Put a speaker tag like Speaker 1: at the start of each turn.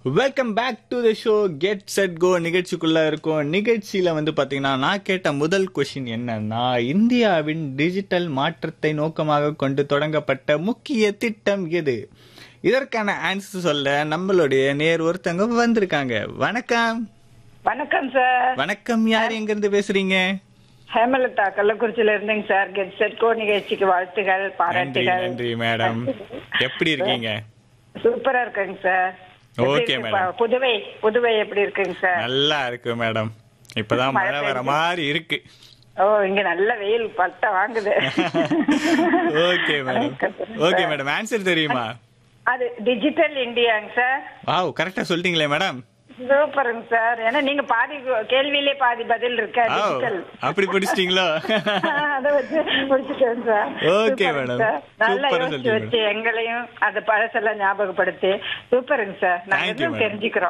Speaker 1: Welcome back to the show get set go நிகழ்ச்சிக்குள்ள இருக்கும் நிகழ்ச்சியில வந்து பாத்தீங்கன்னா நான் கேட்ட முதல் கொஷின் என்னன்னா இந்தியாவின் டிஜிட்டல் மாற்றத்தை நோக்கமாக கொண்டு தொடங்கப்பட்ட முக்கிய திட்டம் எது இதற்கான ஆன்சர் சொல்ல நம்மளுடைய நேர் ஒருத்தவங்க வந்திருக்காங்க வணக்கம்
Speaker 2: வணக்கம் சார்
Speaker 1: வணக்கம் யார் எங்க இருந்து பேசுறீங்க
Speaker 2: ஹேமலதா கள்ளக்குறிச்சியில இருந்தேங்க சார் கெட் செட் கோ நிகழ்ச்சிக்கு வாழ்த்துகள்
Speaker 1: நன்றி
Speaker 2: பாராட்டுகள்
Speaker 1: நன்றி மேடம் எப்படி இருக்கீங்க
Speaker 2: சூப்பரா இருக்குங்க சார் எப்படி
Speaker 1: Okay,
Speaker 2: இருக்கு
Speaker 1: madam.
Speaker 2: பா- புதுவை புதுவை எப்படி இருக்குங்க சார்
Speaker 1: நல்லா இருக்கு மேடம் இப்பதான் மழை வர மாதிரி இருக்கு
Speaker 2: ஓ இங்க நல்ல வெயில் பட்ட வாங்குது
Speaker 1: okay madam okay madam answer தெரியுமா
Speaker 2: அது டிஜிட்டல் இந்தியாங்க சார்
Speaker 1: வாவ் கரெக்டா சொல்லிட்டீங்களே மேடம்
Speaker 2: சூப்பருங்க சார் ஏன்னா நீங்க பாதி கேள்வியிலே பாதி பதில் இருக்கா
Speaker 1: ஆ
Speaker 2: டிஜிட்டல்
Speaker 1: அப்படி படிச்சிட்டீங்களா
Speaker 2: அதை வச்சு முடிச்சுட்டேன் சார்
Speaker 1: Okay,
Speaker 2: சூப்பருங்க
Speaker 1: madam.
Speaker 2: சார். நல்லா
Speaker 1: சூப்பரா
Speaker 2: யோசிச்சு
Speaker 1: சொல்றீங்க.
Speaker 2: வச்சு எங்களையும் அந்த பழசெல்லாம் ஞாபகப்படுத்தி சூப்பருங்க சார் நாங்க
Speaker 1: Thank you,
Speaker 2: இன்னும்
Speaker 1: madam.
Speaker 2: தெரிஞ்சுக்கிறோம்